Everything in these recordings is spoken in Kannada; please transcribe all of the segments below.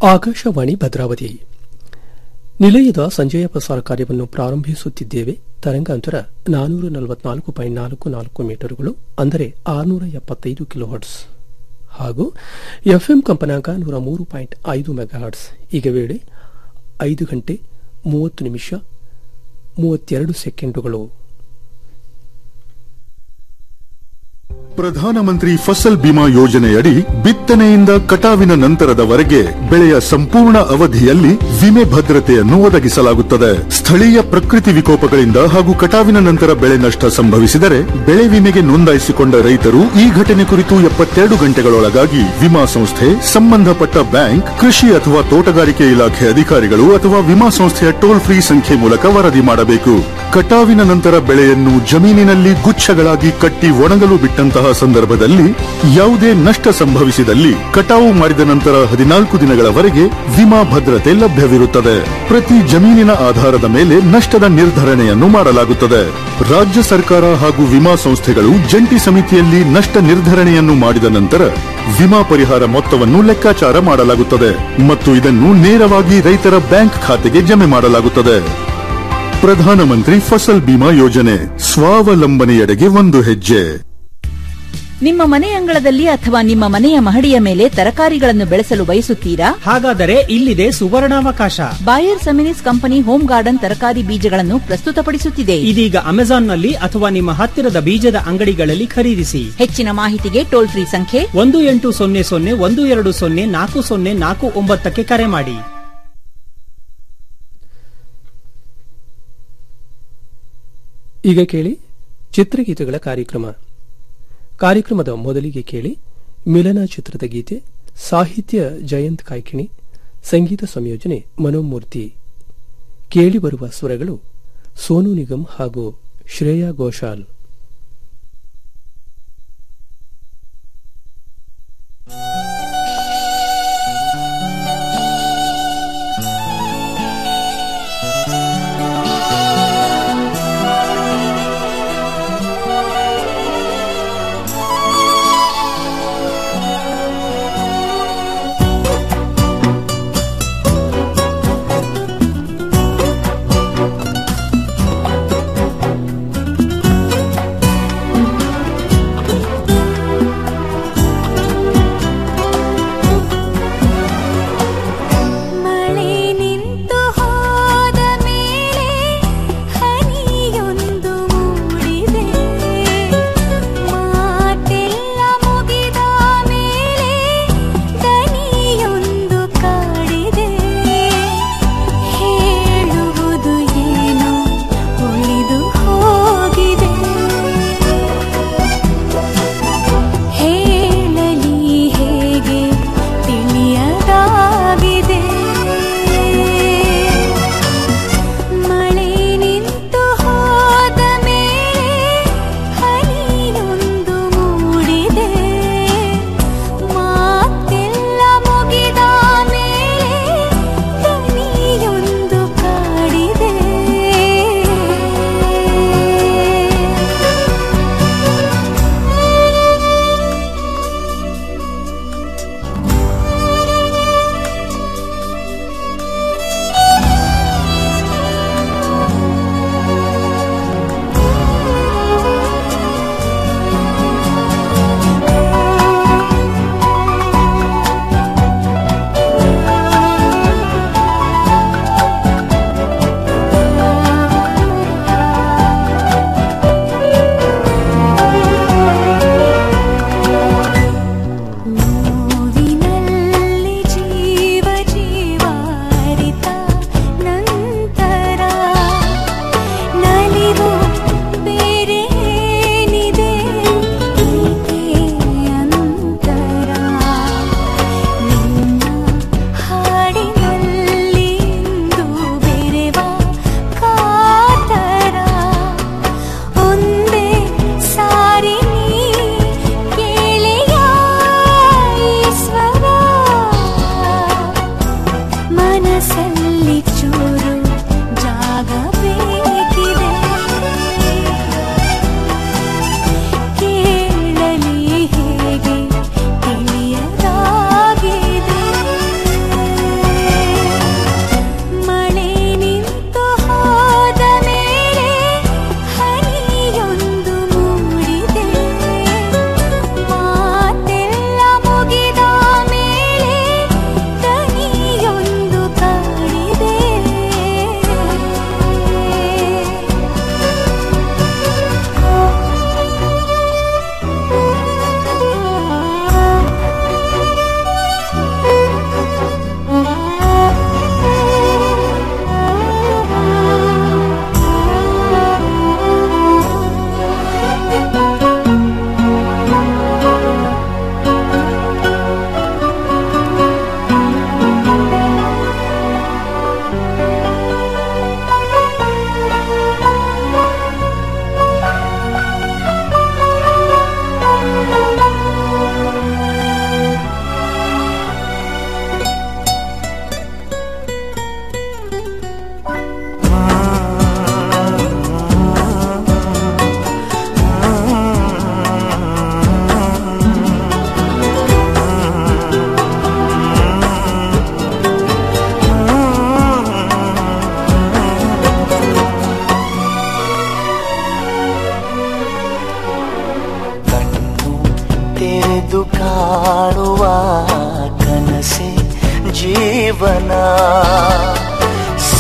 ಆಕಾಶವಾಣಿ ಭದ್ರಾವತಿ ನಿಲಯದ ಸಂಜೆಯ ಪ್ರಸಾರ ಕಾರ್ಯವನ್ನು ಪ್ರಾರಂಭಿಸುತ್ತಿದ್ದೇವೆ ತರಂಗಾಂತರ ನಾನೂರ ನಲವತ್ನಾಲ್ಕು ಪಾಯಿಂಟ್ ನಾಲ್ಕು ನಾಲ್ಕು ಮೀಟರ್ಗಳು ಅಂದರೆ ಆರುನೂರ ಎಪ್ಪತ್ತೈದು ಕಿಲೋಹರ್ಟ್ಸ್ ಹಾಗೂ ಎಫ್ಎಂ ಕಂಪನಾಂಕ ನೂರ ಮೂರು ಪಾಯಿಂಟ್ ಐದು ಮೆಗಾಹರ್ಟ್ಸ್ ಈಗ ವೇಳೆ ಐದು ಗಂಟೆ ಮೂವತ್ತು ನಿಮಿಷ ಮೂವತ್ತೆರಡು ಸೆಕೆಂಡುಗಳು ಪ್ರಧಾನಮಂತ್ರಿ ಫಸಲ್ ಬಿಮಾ ಯೋಜನೆಯಡಿ ಬಿತ್ತನೆಯಿಂದ ಕಟಾವಿನ ನಂತರದವರೆಗೆ ಬೆಳೆಯ ಸಂಪೂರ್ಣ ಅವಧಿಯಲ್ಲಿ ವಿಮೆ ಭದ್ರತೆಯನ್ನು ಒದಗಿಸಲಾಗುತ್ತದೆ ಸ್ಥಳೀಯ ಪ್ರಕೃತಿ ವಿಕೋಪಗಳಿಂದ ಹಾಗೂ ಕಟಾವಿನ ನಂತರ ಬೆಳೆ ನಷ್ಟ ಸಂಭವಿಸಿದರೆ ಬೆಳೆ ವಿಮೆಗೆ ನೋಂದಾಯಿಸಿಕೊಂಡ ರೈತರು ಈ ಘಟನೆ ಕುರಿತು ಎಪ್ಪತ್ತೆರಡು ಗಂಟೆಗಳೊಳಗಾಗಿ ವಿಮಾ ಸಂಸ್ಥೆ ಸಂಬಂಧಪಟ್ಟ ಬ್ಯಾಂಕ್ ಕೃಷಿ ಅಥವಾ ತೋಟಗಾರಿಕೆ ಇಲಾಖೆ ಅಧಿಕಾರಿಗಳು ಅಥವಾ ವಿಮಾ ಸಂಸ್ಥೆಯ ಟೋಲ್ ಫ್ರೀ ಸಂಖ್ಯೆ ಮೂಲಕ ವರದಿ ಮಾಡಬೇಕು ಕಟಾವಿನ ನಂತರ ಬೆಳೆಯನ್ನು ಜಮೀನಿನಲ್ಲಿ ಗುಚ್ಛಗಳಾಗಿ ಕಟ್ಟಿ ಒಣಗಲು ಬಿಟ್ಟಂತಹ ಸಂದರ್ಭದಲ್ಲಿ ಯಾವುದೇ ನಷ್ಟ ಸಂಭವಿಸಿದಲ್ಲಿ ಕಟಾವು ಮಾಡಿದ ನಂತರ ಹದಿನಾಲ್ಕು ದಿನಗಳವರೆಗೆ ವಿಮಾ ಭದ್ರತೆ ಲಭ್ಯವಿರುತ್ತದೆ ಪ್ರತಿ ಜಮೀನಿನ ಆಧಾರದ ಮೇಲೆ ನಷ್ಟದ ನಿರ್ಧರಣೆಯನ್ನು ಮಾಡಲಾಗುತ್ತದೆ ರಾಜ್ಯ ಸರ್ಕಾರ ಹಾಗೂ ವಿಮಾ ಸಂಸ್ಥೆಗಳು ಜಂಟಿ ಸಮಿತಿಯಲ್ಲಿ ನಷ್ಟ ನಿರ್ಧರಣೆಯನ್ನು ಮಾಡಿದ ನಂತರ ವಿಮಾ ಪರಿಹಾರ ಮೊತ್ತವನ್ನು ಲೆಕ್ಕಾಚಾರ ಮಾಡಲಾಗುತ್ತದೆ ಮತ್ತು ಇದನ್ನು ನೇರವಾಗಿ ರೈತರ ಬ್ಯಾಂಕ್ ಖಾತೆಗೆ ಜಮೆ ಮಾಡಲಾಗುತ್ತದೆ ಪ್ರಧಾನಮಂತ್ರಿ ಫಸಲ್ ಬಿಮಾ ಯೋಜನೆ ಸ್ವಾವಲಂಬನೆಯೆಡೆಗೆ ಒಂದು ಹೆಜ್ಜೆ ನಿಮ್ಮ ಮನೆ ಅಂಗಳದಲ್ಲಿ ಅಥವಾ ನಿಮ್ಮ ಮನೆಯ ಮಹಡಿಯ ಮೇಲೆ ತರಕಾರಿಗಳನ್ನು ಬೆಳೆಸಲು ಬಯಸುತ್ತೀರಾ ಹಾಗಾದರೆ ಇಲ್ಲಿದೆ ಸುವರ್ಣಾವಕಾಶ Bayer Seminis company home garden ತರಕಾರಿ ಬೀಜಗಳನ್ನು ಪ್ರಸ್ತುತಪಡಿಸುತ್ತಿದೆ ಇದೀಗ ಅಮೆಜಾನ್ನಲ್ಲಿ ಅಥವಾ ನಿಮ್ಮ ಹತ್ತಿರದ ಬೀಜದ ಅಂಗಡಿಗಳಲ್ಲಿ ಖರೀದಿಸಿ ಹೆಚ್ಚಿನ ಮಾಹಿತಿಗೆ ಟೋಲ್ ಫ್ರೀ ಸಂಖ್ಯೆ ಒಂದು ಎಂಟು ಸೊನ್ನೆ ಸೊನ್ನೆ ಒಂದು ಎರಡು ಸೊನ್ನೆ ನಾಲ್ಕು ಸೊನ್ನೆ ನಾಲ್ಕು ಒಂಬತ್ತಕ್ಕೆ ಕರೆ ಮಾಡಿ ಈಗ ಕೇಳಿ ಚಿತ್ರಗೀತೆಗಳ ಕಾರ್ಯಕ್ರಮ ಕಾರ್ಯಕ್ರಮದ ಮೊದಲಿಗೆ ಕೇಳಿ ಮಿಲನ ಚಿತ್ರದ ಗೀತೆ ಸಾಹಿತ್ಯ ಜಯಂತ್ ಕಾಯ್ಕಿಣಿ ಸಂಗೀತ ಸಂಯೋಜನೆ ಮನೋಮೂರ್ತಿ ಕೇಳಿಬರುವ ಸ್ವರಗಳು ಸೋನು ನಿಗಮ್ ಹಾಗೂ ಶ್ರೇಯಾ ಘೋಷಾಲ್ ಿ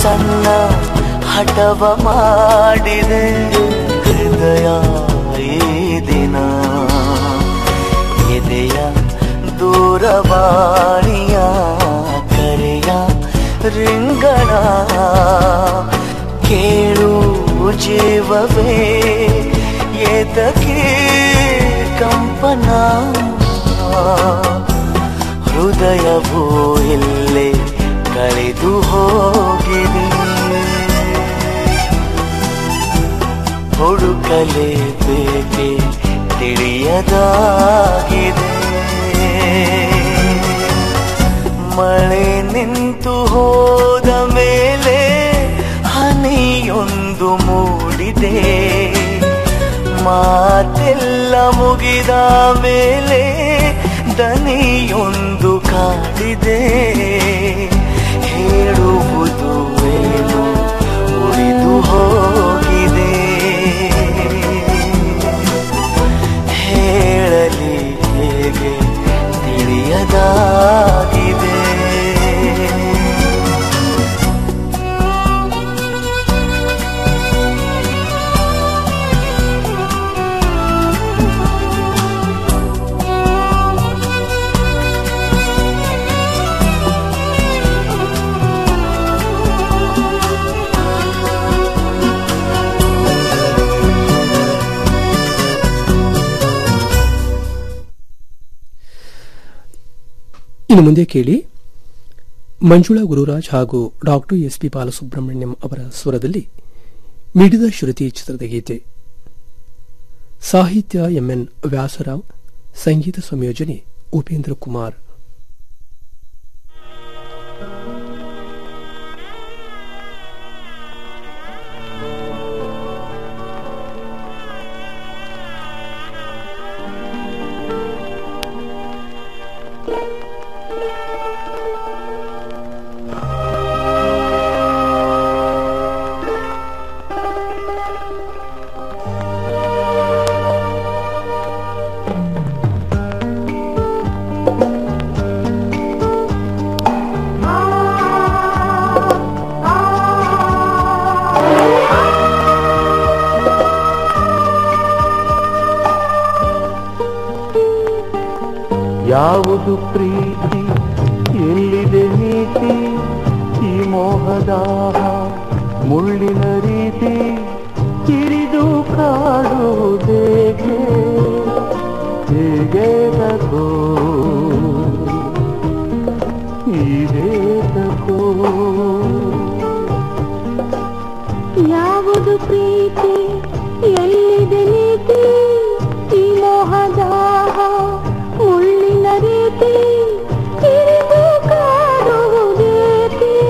ಸಣ್ಣ ಹಠವ ಮಾಡಿದೆ ಹೃದಯ ಈ ದಿನ ಎದೆಯ ದೂರವಾಣಿಯ ಕರೆಯ ರಿಂಗಣ ಕೇಳು ಜೀವವೇ ಎದಕ್ಕೆ ಕಂಪನ ಹೃದಯವು ಇಲ್ಲೇ ಕಳೆದು ಹೋಗಿದೆ ಹುಡುಕಲೇಬೇಕೆ ತಿಳಿಯದಾಗಿದೆ ಮಳೆ ನಿಂತು ಹೋದ ಮೇಲೆ ಹನಿಯೊಂದು ಮೂಡಿದೆ ಮಾತೆಲ್ಲ ಮುಗಿದ ಮೇಲೆ ದನಿಯೊಂದು ಕಾಡಿದೆ ಹೇಳುವುದು ಏನು ಉಳಿದು ಹೋಗಿದೆ ಹೇಳಲಿ ಹೇಗೆ ತಿಳಿಯದಾಗಿದೆ ಇನ್ನು ಮುಂದೆ ಕೇಳಿ ಮಂಜುಳಾ ಗುರುರಾಜ್ ಹಾಗೂ ಡಾಕ್ಟರ್ ಎಸ್ ಪಿ ಬಾಲಸುಬ್ರಹ್ಮಣ್ಯಂ ಅವರ ಸ್ವರದಲ್ಲಿ ಮಿಡಿದ ಶ್ರುತಿ ಚಿತ್ರದ ಗೀತೆ ಸಾಹಿತ್ಯ ಎಂಎನ್ ವ್ಯಾಸರಾವ್ ಸಂಗೀತ ಸಂಯೋಜನೆ ಉಪೇಂದ್ರ ಕುಮಾರ್ ಯಾವುದು ಪ್ರೀತಿ ಎಲ್ಲಿದೆ ನೀತಿ ಈ ಮೋಹದಾಹ ಮುಳ್ಳಿನ ರೀತಿ ಕಿರಿದು ಕಾಡುವುದೇಗೆ ಹೇಗೆ ತಗೋ ಇದೇ ತಗೋ ಯಾವುದು ಪ್ರೀತಿ ಎಲ್ಲಿದೆ ನೀತಿ ಈ ಮೋಹದಾಹ ಮುಳ್ಳಿನ ರೀತಿ ಕಿರಿದು ಕಾಡುವುದೇತಿ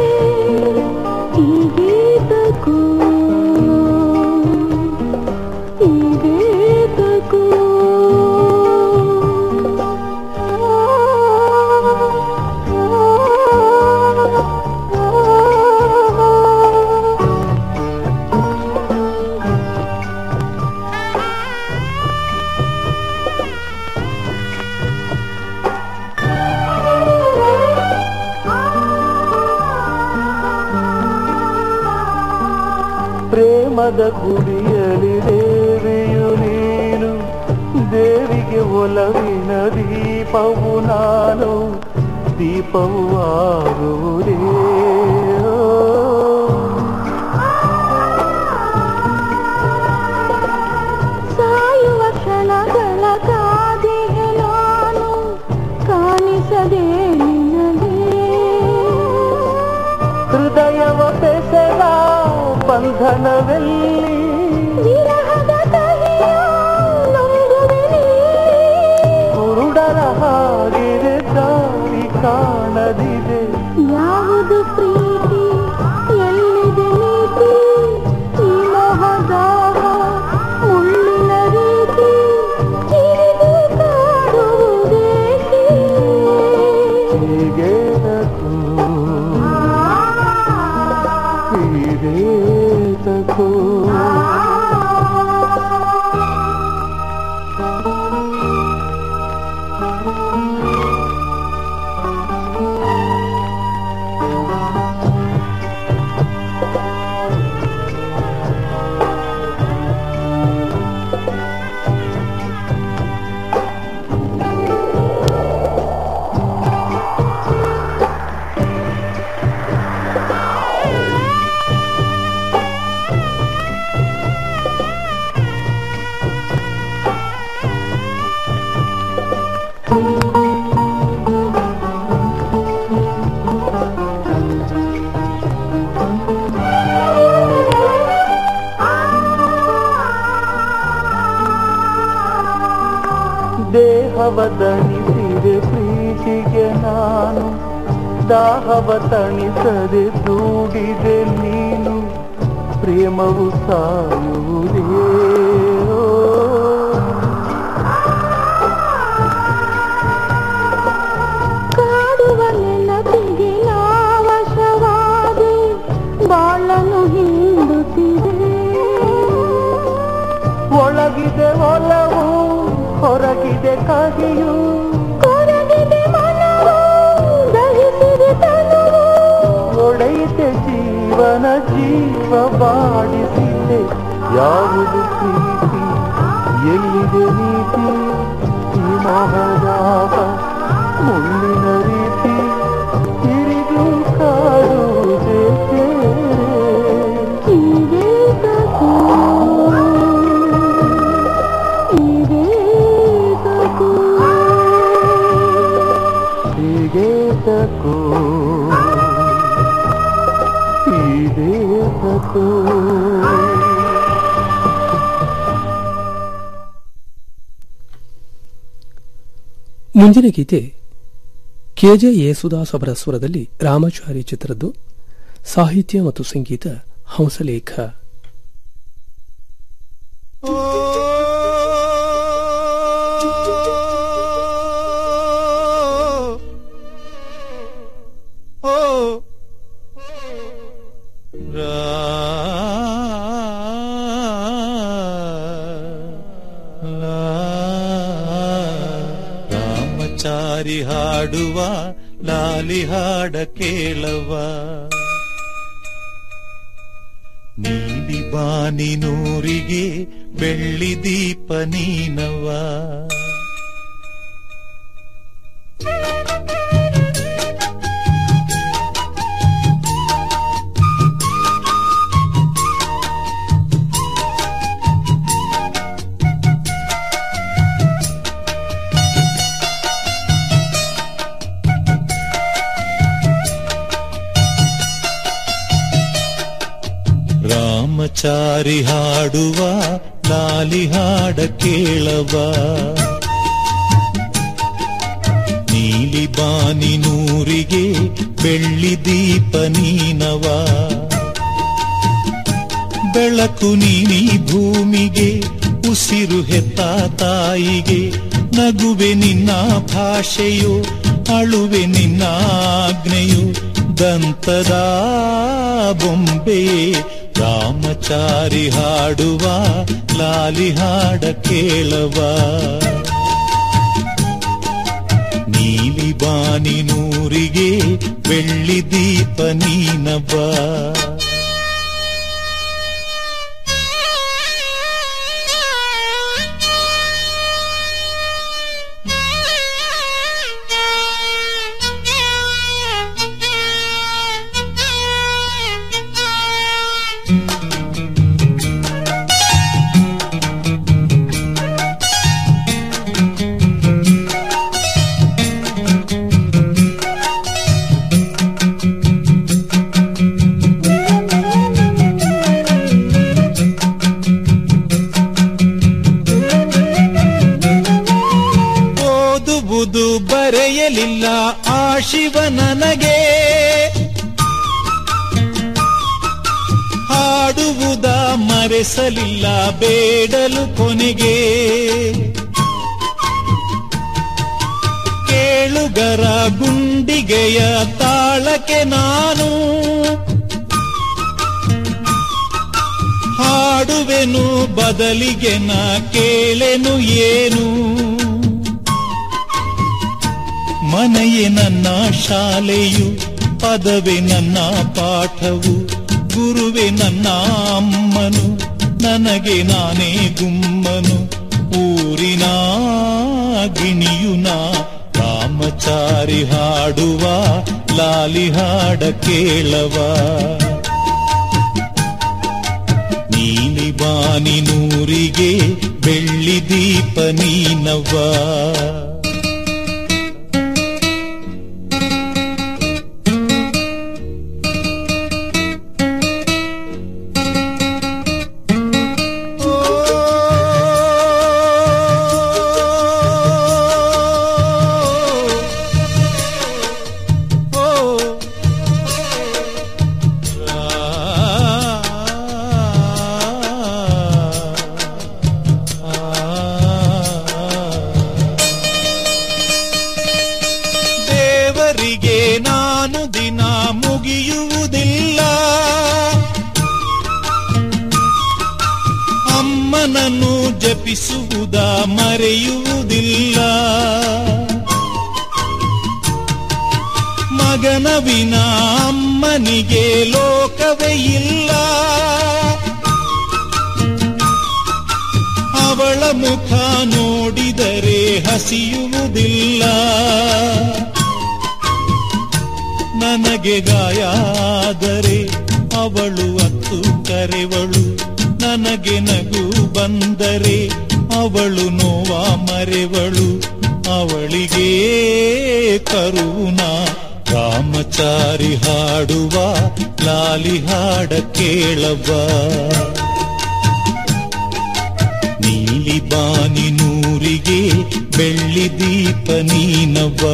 ಈಗೀತಕ್ಕೂ ಈಗೀತಕ್ಕೂ ಪ್ರೇಮದ ಗುಡಿಯಲಿ ದೇವಿಯು ನೀನು ದೇವಿಗೆ ಒಲವಿನ ದೀಪವು ನಾನು ದೀಪವು ಆಗುವುದೇ ಸಾಯುವ ಕ್ಷಣಗಳ ಕಾದಿಗೆ ನಾನು ಕಾಣಿಸದೆ ನಿನಗೆ ಹೃದಯವ ಬೆಸೆದ ಬಂಧನವೆಲ್ಲಿ ವಿರಹದ ಕಹಿಯ ನುಂಗುವೆ ನೀ. ಕುರುಡರ ಹಾಗಿದೆ ದಾರಿ ಕಾಣದಿದೆ ಯಾವುದು ಪ್ರೀತಿ ಎಲ್ಲಿದೆ ನೀತಿ ಈ ಮೋಹದಾಹ ಮುಳ್ಳಿನ ರೀತಿ ಕಿರಿದು ಕಾಡುವುದೇಕೆ ಹೀಗೆ ತಕೋ ಹೀಗೆ ತಕೋ ದಾಹವ ತಣಿಸಿದೆ ಪ್ರೀತಿಗೆ ನಾನು ದಾಹವ ತಣಿಸದೆ ದೂಡಿದೆ ನೀನು ಪ್ರೇಮವು ಸಾಯುವುದೇ ಓ. ಕಾಡುವ ನೆನಪಿಗೆ ನಾವಶವಾದೆ ಬಾಳನು ಹಿಂದುತ್ತಿದೆ ಒಳಗಿದೆ ಒಲವು ಹೊರಗಿದೆ ಕಹಿಯು ಕೊರಗಿದೆ ಮನವು ದಹಿಸಿದೆ ತನುವು ಒಡೆಯಿತೆ ಜೀವನ ಜೀವ ಬಾಡಿಸಿದೆ ಯಾವುದು ಪ್ರೀತಿ ಎಲ್ಲಿದೆ ನೀತಿ ಈ ಮೋಹದಾಪ ಮುಳ್ಳಿನ ರೀತಿ ಹಿರಿದು ಕಾಡುವುದೇಕೆ ಹೀಗೆ ತಗೋ ಹೀಗೆ ತಗೋ ಹೀಗೆ ತಕೋ ಹೀಗೆ ತಕೋ ಮುಂದಿನ ಗೀತೆ ಕೆಜೆ ಯೇಸುದಾಸ್ ಅವರ ಸ್ವರದಲ್ಲಿ ರಾಮಾಚಾರಿ ಚಿತ್ರದ್ದು ಸಾಹಿತ್ಯ ಮತ್ತು ಸಂಗೀತ ಹಂಸಲೇಖ ರಾಮಚಾರಿ ಹಾಡುವ ಲಾಲಿ ಹಾಡ ಕೇಳವ ನೀಲಿ ಬಾನಿನೂರಿಗೆ ಬೆಳ್ಳಿ ದೀಪ ನೀನವ ರಾಮಚಾರಿ ಹಾಡುವ ಲಾಲಿ ಹಾಡ ಕೇಳವ ನೀಲಿ ಬಾನಿನೂರಿಗೆ ಬೆಳ್ಳಿ ದೀಪ ನೀನವ ಬೆಳಕು ನೀನಿ ಭೂಮಿಗೆ ಉಸಿರು ಹೆತ್ತ ತಾಯಿಗೆ ನಗುವೆ ನಿನ್ನ ಭಾಷೆಯು ಅಳುವೆ ನಿನ್ನ ಆಜ್ಞೆಯು ದಂತದ ಬೊಂಬೆ ರಾಮಚಾರಿ ಹಾಡುವ ಲಾಲಿ ಹಾಡ ಕೇಳವ ನೀಲಿ ಬಾನಿನೂರಿಗೆ ಬೆಳ್ಳಿ ದೀಪ ನೀನವ ಓದುವುದು ಬರೆಯಲಿಲ್ಲ ಆ ಶಿವ ನನಗೆ ಹಾಡುವುದ ಮರೆಸಲಿಲ್ಲ ಬೇಡಲು ಕೊನೆಗೆ ಕೇಳುಗರ ಗುಂಡಿಗೆಯ ತಾಳಕ್ಕೆ ನಾನು ಹಾಡುವೆನು ಬದಲಿಗೆ ನಾ ಕೇಳೆನು ಏನು ಮನೆಯೇ ನನ್ನ ಶಾಲೆಯು ಪದವೇ ನನ್ನ ಪಾಠವು ಗುರುವೆ ನನ್ನ ಅಮ್ಮನು ನನಗೆ ನಾನೇ ಗುಮ್ಮನು ಊರಿನ ಗಿಣಿಯು ನಾ ರಾಮಚಾರಿ ಹಾಡುವ ಲಾಲಿ ಹಾಡ ಕೇಳವ ನೀಲಿ ಬಾನಿನೂರಿಗೆ ಬೆಳ್ಳಿ ದೀಪ ನೀನವ್ವ ಜಪಿಸುವುದ ಮರೆಯುವುದಿಲ್ಲ ಮಗನ ವಿನ ಅಮ್ಮನಿಗೆ ಲೋಕವೇ ಇಲ್ಲ ಅವಳ ಮುಖ ನೋಡಿದರೆ ಹಸಿಯುವುದಿಲ್ಲ ನನಗೆ ಗಾಯಾದರೆ ಅವಳು ಅತ್ತು ಕರೆವಳು ನನಗೆ ನಗು ಬಂದರೆ ಅವಳು ನೋವ ಮರೆವಳು ಅವಳಿಗೆ ಕರುಣ ರಾಮಚಾರಿ ಹಾಡುವ ಲಾಲಿ ಹಾಡ ಕೇಳವ್ವ ನೀಲಿ ಬಾನಿ ನೂರಿಗೆ ಬೆಳ್ಳಿ ದೀಪ ನೀನವ್ವ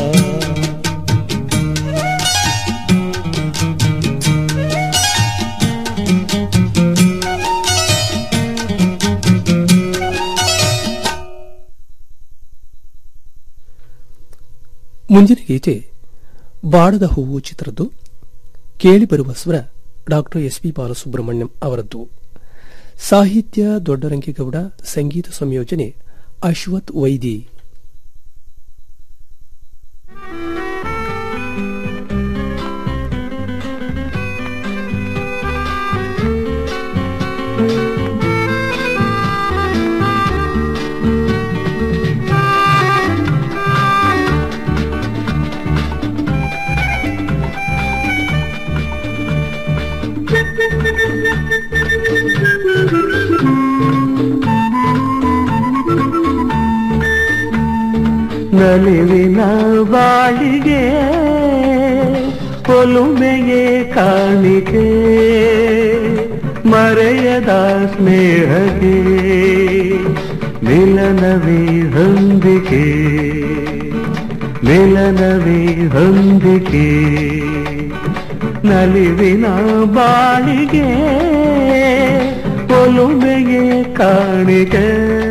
ಮುಂದಿನ ಗೀತೆ ಬಾಡದ ಹೂವು ಚಿತ್ರದ್ದು ಕೇಳಿಬರುವ ಸ್ವರ ಡಾಕ್ಟರ್ ಎಸ್ ಪಿ ಬಾಲಸುಬ್ರಹ್ಮಣ್ಯಂ ಅವರದ್ದು ಸಾಹಿತ್ಯ ದೊಡ್ಡರಂಗೇಗೌಡ ಸಂಗೀತ ಸಂಯೋಜನೆ ಅಶ್ವಥ್ ವೈದಿ ನಲಿವಿನ ಬಾಳಿಗೆ ಒಲುಮೆಯೇ ಕಾಣಿಕೆ ಮರೆಯದ ಸ್ನೇಹಕ್ಕೆ ಮಿಲನವೇ ಹೊಂದಿಕೆ ಮಿಲನವೇ ಹೊಂದಿಕೆ ನಲಿವಿನ ಬಾಳಿಗೆ ಒಲುಮೆಯೇ ಕಾಣಿಕೆ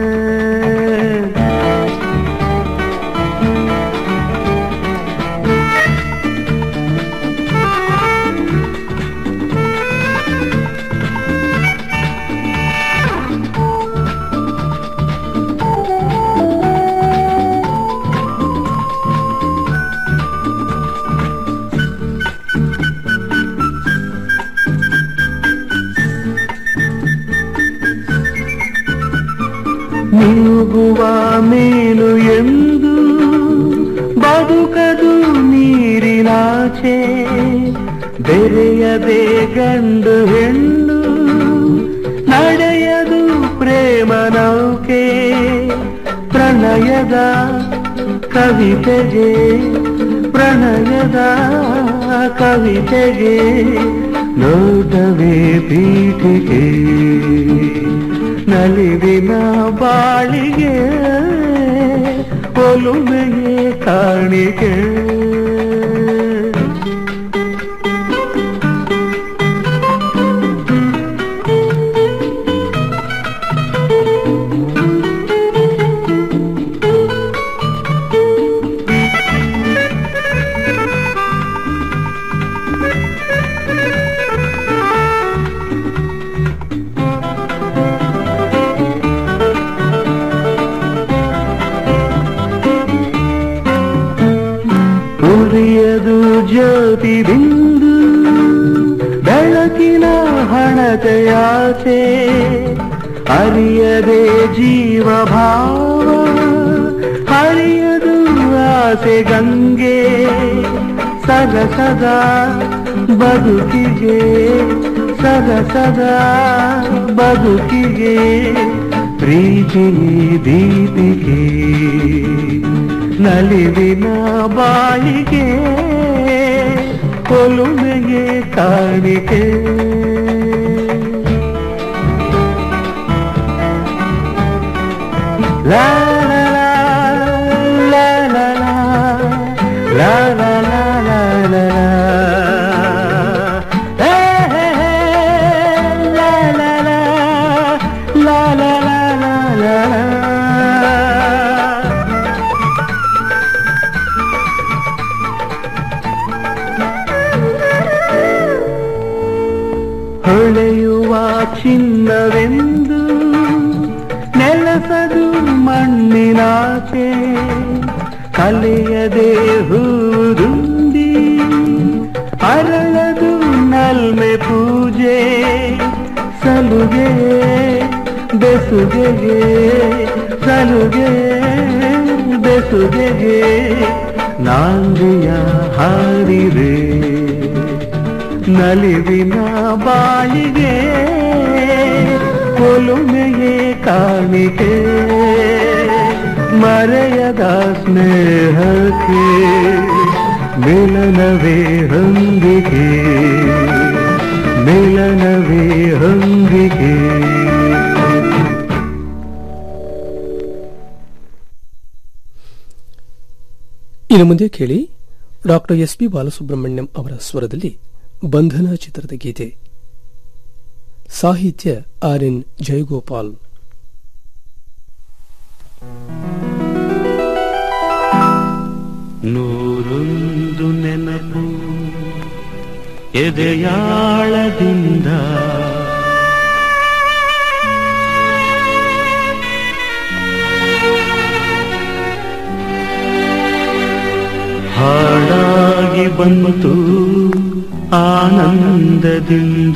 ಮಿನುಗುವ ಮೀನು ಎಂದು ಬದುಕದು ನೀರಿನಾಚೆ ಬೆರೆಯದೆ ಗಂಡು ಹೆಣ್ಣು ನಡೆಯದು ಪ್ರೇಮ ನೌಕೆ ಪ್ರಣಯದ ಕವಿತೆಗೆ ಪ್ರಣಯದ ಕವಿತೆಗೆ ನೋಟವೇ ಪೀಠಿಗೆ ನಲಿವಿನ ಬಾಳಿಗೆ ಒಲುಮೆಯೇ ಕಾಣಿಕೆ ಉರಿಯದು ಜ್ಯೋತಿ ಬಿಂದು ಬೆಳಕಿನ ಹಣತೆಯಾಚೆ ಅರಿಯದೆ ಜೀವ ಭಾವ ಹರಿಯದು ಆಸೆ ಗಂಗೆ ಸದ ಸದಾ ಬದುಕಿಗೆ ಸದ ಸದಾ ಬದುಕಿಗೆ ಪ್ರೀತಿ ದೀಪಿಗೆ ನಲಿವಿನ ಬಾಳಿಗೆ ಕೊಲುಮೆಗೆ ಕಾಣಿಕೆ ಲಾ ಲಾ ಲಾ ಲಾ ಲಾ ಲಾ ಲಾ ಲಾ ಲಾ ಲಾ ಹೇ ಹೇ ಹೇ ಲಾ ಲಾ ಲಾ ಲಾ ಲಾ ಲಾ ಲಾ ಲಾ ಹೊಳೆಯುವ ಚಿನ್ನವೆಂದು ನೆಲ ಕಣ್ಣಿನಾಚೆ ಕಲೆಯದೆ ಹೂದುಂದಿ ಅರಳದು ನಲ್ಮೆ ಪೂಜೆ ಸಲುಗೆ ಬೆಸುಗೆಗೆ ಸಲುಗೆ ಬೆಸುಗೆಗೆ ನಾಂದಿಯ ಹಾಡಿರೆ ನಲಿವಿನ ಬಾಳಿಗೆ ಒಲುಮೆಯೇ ಕಾಣಿಕೆ ಮರೆಯದ ಸ್ನೇಹಕ್ಕೆ ಮಿಲನವೇ ಹೊಂದಿಗೆ ಮಿಲನವೇ ಹೊಂದಿಗೆ ಇನ್ನು ಮುಂದೆ ಕೇಳಿ ಡಾಕ್ಟರ್ ಎಸ್ ಪಿ ಬಾಲಸುಬ್ರಹ್ಮಣ್ಯಂ ಅವರ ಸ್ವರದಲ್ಲಿ ಬಂಧನ ಚಿತ್ರದ ಗೀತೆ ಸಾಹಿತ್ಯ ಆರ್ ಎನ್ ಜಯಗೋಪಾಲ್ ನೂರೊಂದು ನೆನಪು ಎದೆಯಾಳದಿಂದ ಹಾಡಾಗಿ ಬಂತು ಆನಂದದಿಂದ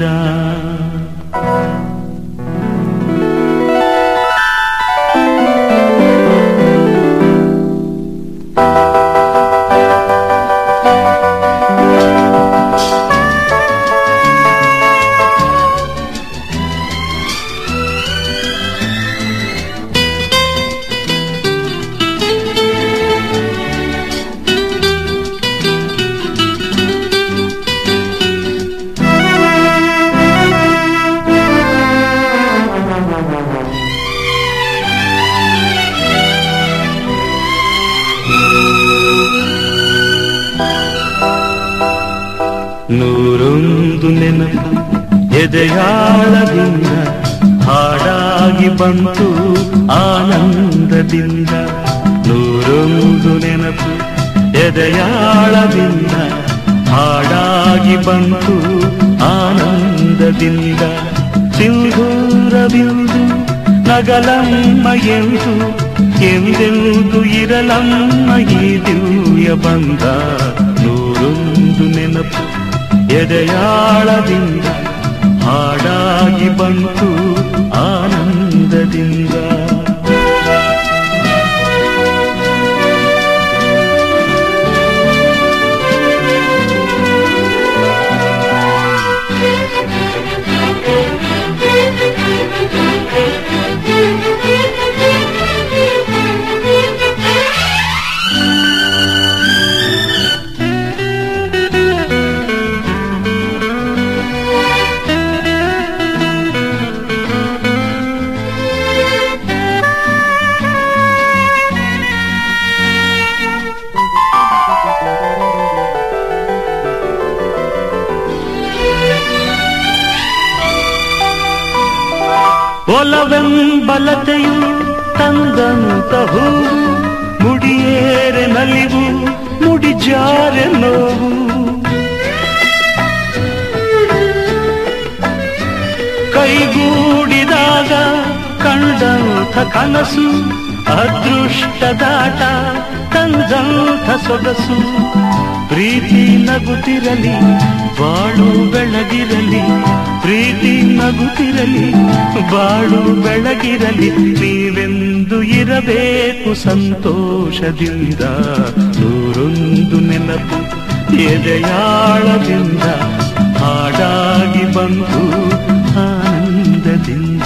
ನೂರೊಂದು ನೆನಪು ಎದೆಯಾಳದಿಂದ ಹಾಡಾಗಿ ಬಂತು ಆನಂದದಿಂದ ನೂರೊಂದು ನೆನಪು ಎದೆಯಾಳದಿಂದ ಹಾಡಾಗಿ ಬಂತು ಆನಂದದಿಂದ ಸಿಂಧೂರವಿಂದು ನಗಲಮ್ಮ ಎಂದು ಎಂದೆಂದು ಇರಲಮ್ಮ ಈ ದಿವ್ಯ ಬಂದ ನೂರೊಂದು ನೆನಪು ಎದೆಯಾಳದಿಂದ ಹಾಡಾಗಿ ಬಂತು ಆನಂದದಿಂದ ಒಲವೆಂಬಲತೆಯು ತಂದಂತ ಹೂವು ಮುಡಿಯೇರೆ ನಲಿವು ಮುಡಿಜಾರೆ ನೋವು ಕೈಗೂಡಿದಾಗ ಕಂಡಂಥ ಕನಸು ಅದೃಷ್ಟದಾಟ ತಂದಂಥ ಸೊಗಸು ಪ್ರೀತಿ ನಗುತ್ತಿರಲಿ ಬಾಳು ಬೆಳಗಿರಲಿ ಪ್ರೀತಿ ನಗುತ್ತಿರಲಿ ಬಾಳು ಬೆಳಗಿರಲಿ ನೀವೆಂದು ಇರಬೇಕು ಸಂತೋಷದಿಂದ ನೂರೊಂದು ನೆನಪು ಎದೆಯಾಳದಿಂದ ಹಾಡಾಗಿ ಬಂತು ಆನಂದದಿಂದ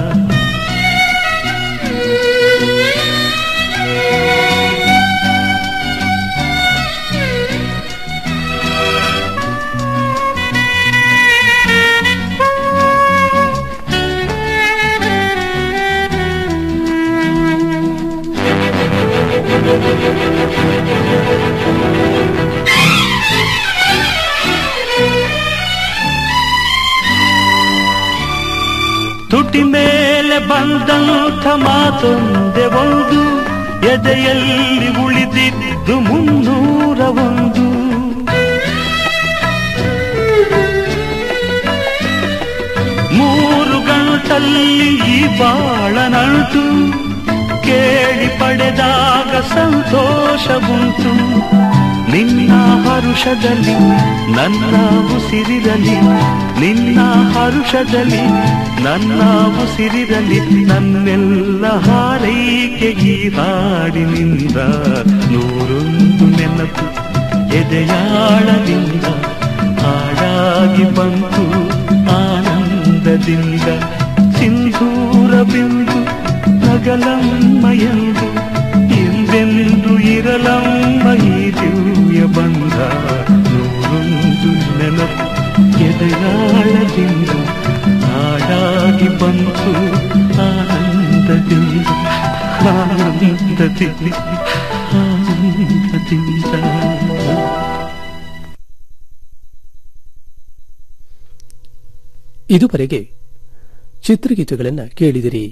ತುಟಿ ಮೇಲೆ ಬಂದಂಥ ಮಾತೊಂದೆ ಒಂದು ಎದೆಯಲ್ಲಿ ಉಳಿದಿದ್ದು ಮುನ್ನೂರ ಒಂದು ಮೂರು ಗಂಟಲ್ಲಿ ಈ ಬಾಳ ನಂಟು ಕೇಳಿ ಪಡೆದಾಗ ಸಂತೋಷವುಂಟು ನಿನ್ನ ಹರುಷದಲ್ಲಿ ನನ್ನ ಉಸಿರಿರಲಿ ನಿನ್ನ ಹರುಷದಲ್ಲಿ ನನ್ನ ಉಸಿರಿರಲಿ ನನ್ನೆಲ್ಲ ಹಾರೈಕೆ ಈ ಹಾಡಿನಿಂದ ನೂರೊಂದು ನೆನಪು ಎದೆಯಾಳದಿಂದ ಹಾಡಾಗಿ ಬಂತು ಆನಂದದಿಂದ ಸಿಂಧೂರ ಬಿಂದು ನಗಲಮ್ಮ ಎಂದು ಎಂದೆಂದು ಇರಲಮ್ಮ ಈ ದಿವ್ಯ ಬಂಧ ನೂರೊಂದು ನೆನಪು ಎದೆಯಾಳದಿಂದ ಹಾಡಾಗಿ ಬಂತು ಆನಂದದಿಂದ ಆನಂದದಿಂದ ಆನಂದದಿಂದ ಇದುವರೆಗೆ ಚಿತ್ರಗೀತೆಗಳನ್ನು ಕೇಳಿದಿರಿ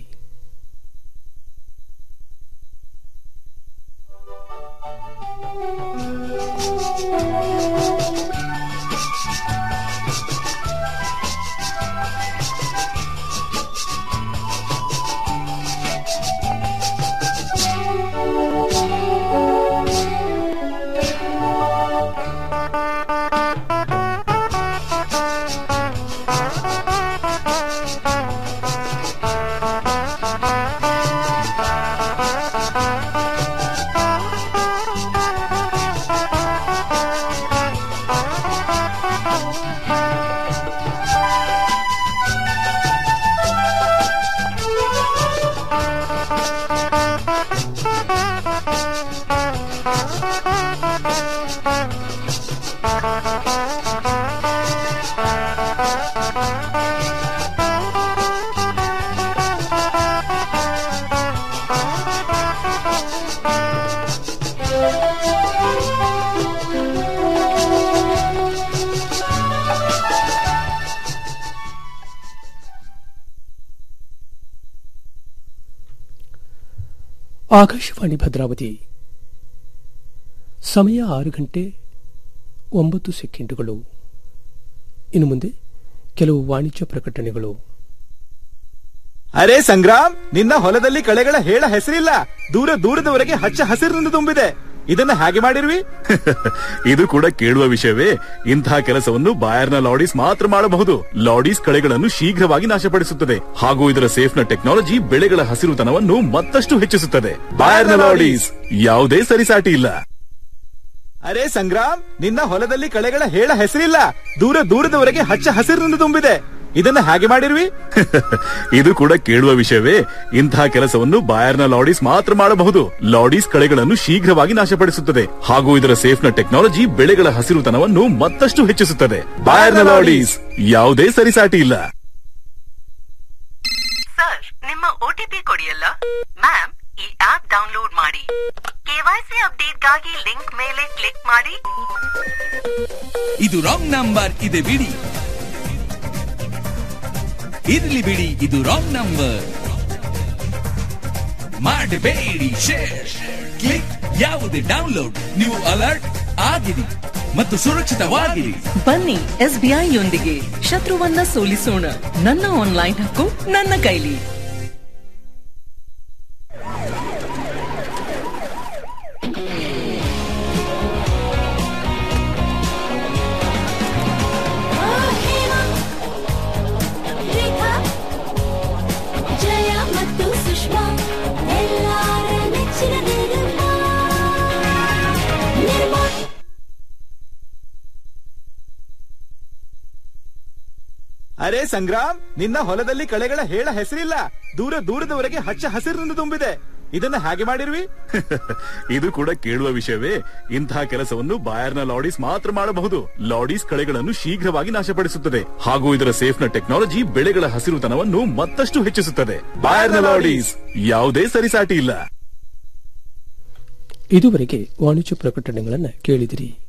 ಆಕಾಶವಾಣಿ ಭದ್ರಾವತಿ ಸಮಯ ಆರು ಗಂಟೆ ಒಂಬತ್ತು ಸೆಕೆಂಡುಗಳು ಇನ್ನು ಮುಂದೆ ಕೆಲವು ವಾಣಿಜ್ಯ ಪ್ರಕಟಣೆಗಳು ಅರೆ ಸಂಗ್ರಾಮ್ ನಿನ್ನ ಹೊಲದಲ್ಲಿ ಕಳೆಗಳ ಹೇಳ ಹೆಸರಿಲ್ಲ ದೂರ ದೂರದವರೆಗೆ ಹಚ್ಚ ಹಸಿರಿನಿಂದ ತುಂಬಿದೆ ಇದನ್ನ ಹಾಗೆ ಮಾಡಿರ್ವಿ ಇದು ಕೂಡ ಕೇಳುವ ವಿಷಯವೇ ಇಂತಹ ಕೆಲಸವನ್ನು ಬಾಯರ್ನ ಲಾಡೀಸ್ ಮಾತ್ರ ಮಾಡಬಹುದು ಲಾಡೀಸ್ ಕಳೆಗಳನ್ನು ಶೀಘ್ರವಾಗಿ ನಾಶಪಡಿಸುತ್ತದೆ ಹಾಗೂ ಇದರ ಸೇಫ್ನ ಟೆಕ್ನಾಲಜಿ ಬೆಳೆಗಳ ಹಸಿರುತನವನ್ನು ಮತ್ತಷ್ಟು ಹೆಚ್ಚಿಸುತ್ತದೆ ಬಾಯರ್ನ ಲಾಡೀಸ್ ಯಾವುದೇ ಸರಿಸಾಟಿ ಇಲ್ಲ ಅರೆ ಸಂಗ್ರಾಮ್ ನಿನ್ನ ಹೊಲದಲ್ಲಿ ಕಳೆಗಳ ಹೇಳ ಹೆಸರಿಲ್ಲ ದೂರ ದೂರದವರೆಗೆ ಹಚ್ಚ ಹಸಿರಿನಿಂದ ತುಂಬಿದೆ ಇದನ್ನ ಹಾಗೆ ಮಾಡಿರ್ವಿ ಇದು ಕೂಡ ಕೇಳುವ ವಿಷಯವೇ ಇಂತಹ ಕೆಲಸವನ್ನು ಬಾಯರ್ನ ಲಾಡೀಸ್ ಮಾತ್ರ ಮಾಡಬಹುದು ಲಾಡೀಸ್ ಕಳೆಗಳನ್ನು ಶೀಘ್ರವಾಗಿ ನಾಶಪಡಿಸುತ್ತದೆ ಹಾಗೂ ಇದರ ಸೇಫ್ನ ಟೆಕ್ನಾಲಜಿ ಬೆಳೆಗಳ ಹಸಿರುತನವನ್ನು ಮತ್ತಷ್ಟು ಹೆಚ್ಚಿಸುತ್ತದೆ ಬಾಯರ್ನ ಲಾಡೀಸ್ ಯಾವುದೇ ಸರಿಸಾಟಿ ಇಲ್ಲ ಸರ್ ನಿಮ್ಮ ಒಟಿಪಿ ಕೊಡಿಯಲ್ಲ ಮ್ಯಾಮ್ ಈ ಆಪ್ ಡೌನ್ಲೋಡ್ ಮಾಡಿ ಕೆವೈಸಿ ಅಪ್ಡೇಟ್ಗಾಗಿ ಲಿಂಕ್ ಮೇಲೆ ಕ್ಲಿಕ್ ಮಾಡಿ ಇದು ರಾಂಗ್ ನಂಬರ್ ಇದೆ ಬಿಡಿ ಇರ್ಲಿ ಬಿಡಿ ಇದು ರಾಂಗ್ ನಂಬರ್ ಮಾಡಬೇಡಿ ಶೇರ್ ಕ್ಲಿಕ್ ಯಾವುದೇ ಡೌನ್ಲೋಡ್ ನೀವು ಅಲರ್ಟ್ ಆಗಿರಿ ಮತ್ತು ಸುರಕ್ಷಿತವಾಗಿರಿ ಬನ್ನಿ ಎಸ್ಬಿಐ ಯೊಂದಿಗೆ ಶತ್ರುವನ್ನ ಸೋಲಿಸೋಣ ನನ್ನ ಆನ್ಲೈನ್ ಹಕ್ಕು ನನ್ನ ಕೈಲಿ ಜಯ ಮತ್ತು ಸುಷ್ಮಾ ಎಲ್ಲಾರ ನೆಚ್ಚಿನ ನಿರ್ಮಾ ನಿರ್ಮಾ ಅರೆ ಸಂಗ್ರಾಮ್ ನಿನ್ನ ಹೊಲದಲ್ಲಿ ಕಳೆಗಳ ಹೇಳ ಹೆಸರಿಲ್ಲ ದೂರ ದೂರದವರೆಗೆ ಹಚ್ಚ ಹಸಿರಿನಿಂದ ತುಂಬಿದೆ ಇದನ್ನ ಹಾಗೆ ಮಾಡಿರ್ವಿ ಇದು ಕೂಡ ಕೇಳುವ ವಿಷಯವೇ ಇಂತಹ ಕೆಲಸವನ್ನು ಬಾಯರ್ನ ಲಾಡೀಸ್ ಮಾತ್ರ ಮಾಡಬಹುದು ಲಾಡೀಸ್ ಕಳೆಗಳನ್ನು ಶೀಘ್ರವಾಗಿ ನಾಶಪಡಿಸುತ್ತದೆ ಹಾಗೂ ಇದರ ಸೇಫ್ನ ಟೆಕ್ನಾಲಜಿ ಬೆಳೆಗಳ ಹಸಿರುತನವನ್ನು ಮತ್ತಷ್ಟು ಹೆಚ್ಚಿಸುತ್ತದೆ ಬಾಯರ್ನ ಲಾಡೀಸ್ ಯಾವುದೇ ಸರಿಸಾಟಿ ಇಲ್ಲ ಇದುವರೆಗೆ ವಾಣಿಜ್ಯ ಪ್ರಕಟಣೆಗಳನ್ನು ಕೇಳಿದಿರಿ